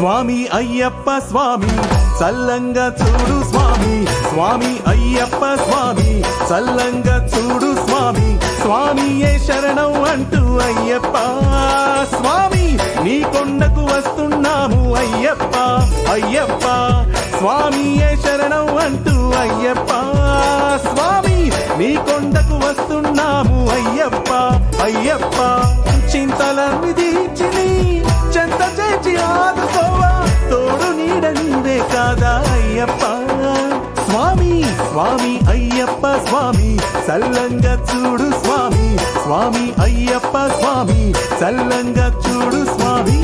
స్వామి అయ్యప్ప స్వామి చల్లంగా చూడు స్వామి స్వామి అయ్యప్ప స్వామి చల్లంగా చూడు స్వామి స్వామియే శరణం అంటూ అయ్యప్ప స్వామి నీ కొండకు వస్తున్నాము అయ్యప్ప అయ్యప్ప స్వామియే శరణం అంటూ అయ్యప్ప స్వామి నీ కొండకు వస్తున్నాము అయ్యప్ప అయ్యప్ప చింతలన్నీ తీర్చిని చెంత చేచి ఆదుకోవా తోడు నీడ నీవే కాదా అయ్యప్ప స్వామి స్వామి అయ్యప్ప స్వామి సల్లంగా చూడు స్వామి స్వామి అయ్యప్ప స్వామి సల్లంగా చూడు స్వామి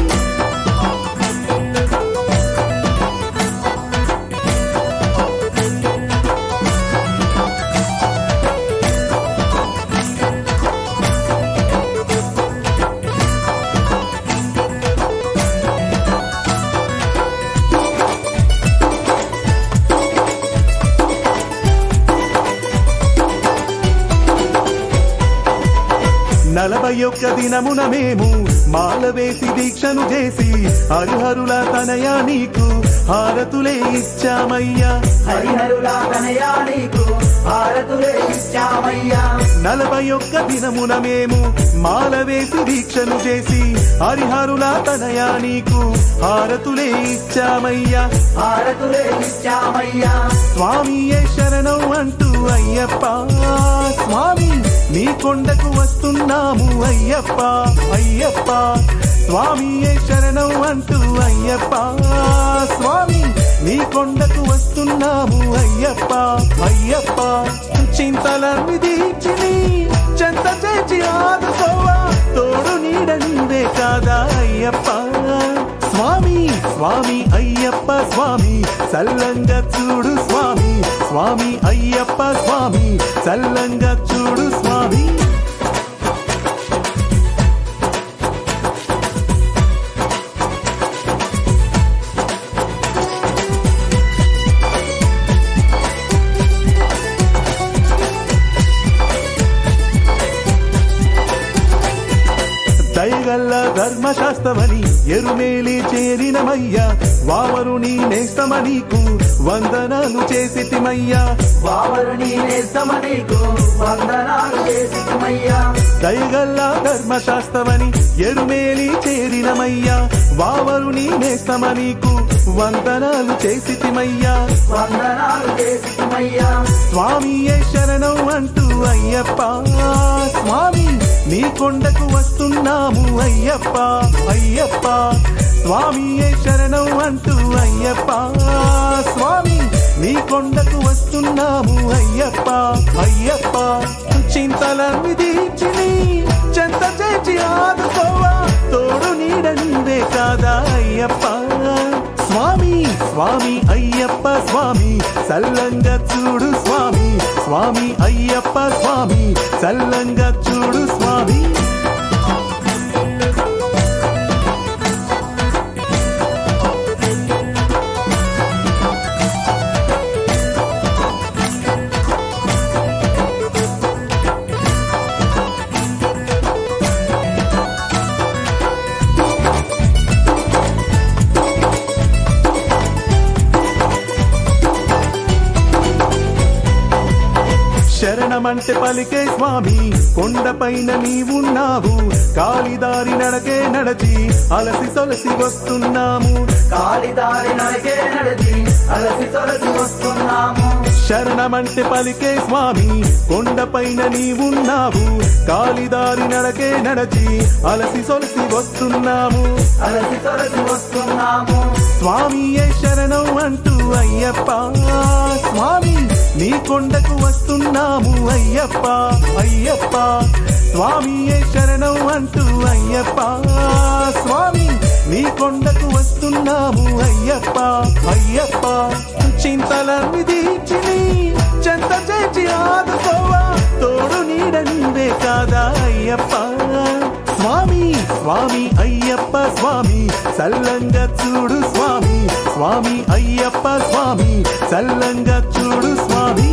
నలభై ఒక్క దినమున మేము మాల వేసి దీక్షను చేసి హరిహరుల తనయ నీకు హారతులే ఇచ్చామయ్యా హరిహరులా తనయా నీకు భారతులే ఇచ్చామయ్యా నలభై ఒక్క దినమున మేము మాల వేసి దీక్షను చేసి హరిహరుల తనయ నీకు హారతులే ఇచ్చామయ్యా భారతులే ఇచ్చామయ్యా స్వామియే శరణం అంటూ అయ్యప్ప స్వామి నీ కొండకు వస్తున్నాము అయ్యప్ప అయ్యప్ప స్వామియే శరణం అంటూ అయ్యప్ప స్వామి నీ కొండకు వస్తున్నాము అయ్యప్ప అయ్యప్ప చింతలన్నీ దీర్చిని చెంత చేచి ఆదుకోవా తోడు నీడ నీవే కాదా అయ్యప్ప స్వామి స్వామి అయ్యప్ప స్వామి సల్లంగా చూడు స్వామి స్వామి అయ్యప్ప స్వామి సల్లంగా చూడు స్వామి దయగల్ల ధర్మశాస్త్రమని ఎరుమేలి చేరినమయ్యా వావరుని నేస్తమనీకు వందనాలు చేసితిమయ్యా వావరుని నేస్తమ నీకు వందనాలు చేసిమయ్యా దయగల్ల ధర్మశాస్త్రమని ఎరుమేలి చేరినమయ్యా వావరుని నేస్తమనీకు వందనాలు చేసితిమయ్యా వందనాలు చేసిమయ్యా స్వామియే శరణం అంటూ అయ్యప్ప స్వామి నీ కొండకు వస్తున్నాము అయ్యప్ప అయ్యప్ప స్వామియే శరణం అంటూ అయ్యప్ప స్వామి నీ కొండకు వస్తున్నాము అయ్యప్ప అయ్యప్ప చింతలన్నీ తీర్చిని చెంత చేచి ఆదుకోవా తోడు నీడ నీవే కాదా అయ్యప్ప స్వామి స్వామి అయ్యప్ప స్వామి సల్లంగా చూడు స్వామి స్వామి అయ్యప్ప స్వామి సల్లంగా చూడు స్వామి శరణమంటే పలికే స్వామి కొండపైన నీవున్నావు కాలిదారి నడకే నడచి అలసి సొలసి వస్తున్నాము కాలిదారి నడికే నడిచి అలసి తొలసి వస్తున్నాము శరణమంటే పలికే స్వామి కొండపైన నీవున్నావు కాలిదారి నడకే నడచి అలసి సొలసి వస్తున్నాము అలసి తొలసి వస్తున్నాము స్వామియే శరణం అంటూ అయ్యప్ప స్వామి నీ కొండకు వస్తున్నాము అయ్యప్ప అయ్యప్ప స్వామియే శరణం అంటూ అయ్యప్ప స్వామి నీ కొండకు వస్తున్నాము అయ్యప్ప అయ్యప్ప చింతలన్నీ తీర్చిని చెంత చేచి ఆదుకోవా తోడు నీడ నీవే కాదా అయ్యప్ప స్వామి స్వామి అయ్యప్ప స్వామి సల్లంగా చూడు స్వామి స్వామి అయ్యప్ప స్వామి సల్లంగా చూడు స్వామి